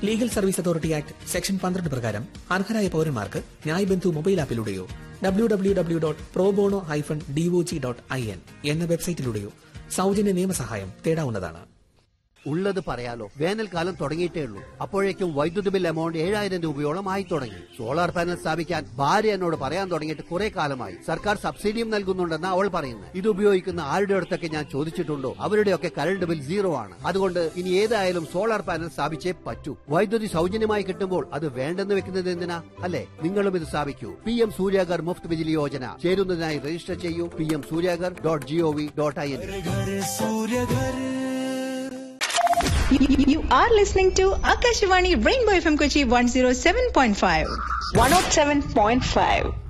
Legal service authority act section പന്ത്രണ്ട് പ്രകാരം അർഹരായ പൌരന്മാർക്ക് ന്യായ് ബന്ധു മൊബൈൽ ആപ്പിലൂടെയോ W W W dot pro bono hyphen D O G dot I N എന്ന വെബ്സൈറ്റിലൂടെയോ സൗജന്യ നിയമസഹായം തേടാവുന്നതാണ് ഉള്ളത് പറയാലോ വേനൽക്കാലം തുടങ്ങിയിട്ടേ ഉള്ളൂ അപ്പോഴേക്കും വൈദ്യുതി ബിൽ എമൗണ്ട് ഏഴായിരം രൂപയോളം ആയി തുടങ്ങി സോളാർ പാനൽ സ്ഥാപിക്കാൻ ഭാര്യ എന്നോട് പറയാൻ തുടങ്ങിയിട്ട് കുറെ കാലമായി സർക്കാർ സബ്സിഡിയും നൽകുന്നുണ്ടെന്ന് അവൾ പറയുന്നു ഇത് ഉപയോഗിക്കുന്ന ആരുടെ അടുത്തൊക്കെ ഞാൻ ചോദിച്ചിട്ടുണ്ടോ അവരുടെയൊക്കെ കറണ്ട് ബിൽ സീറോ ആണ് അതുകൊണ്ട് ഇനി ഏതായാലും സോളാർ പാനൽ സ്ഥാപിച്ചേ പറ്റൂ വൈദ്യുതി സൗജന്യമായി കിട്ടുമ്പോൾ അത് വേണ്ടെന്ന് വെക്കുന്നത് എന്തിനാ അല്ലെ നിങ്ങളും ഇത് സ്ഥാപിക്കൂ പി എം സൂര്യാഗർ മുഫ്ത് ബിജിലി യോജന ചേരുന്നതിനായി രജിസ്റ്റർ ചെയ്യൂ P M Suryaghar dot G O V dot I N You, you are listening to Akashvani Rainbow FM Kochi 107.5. 107.5.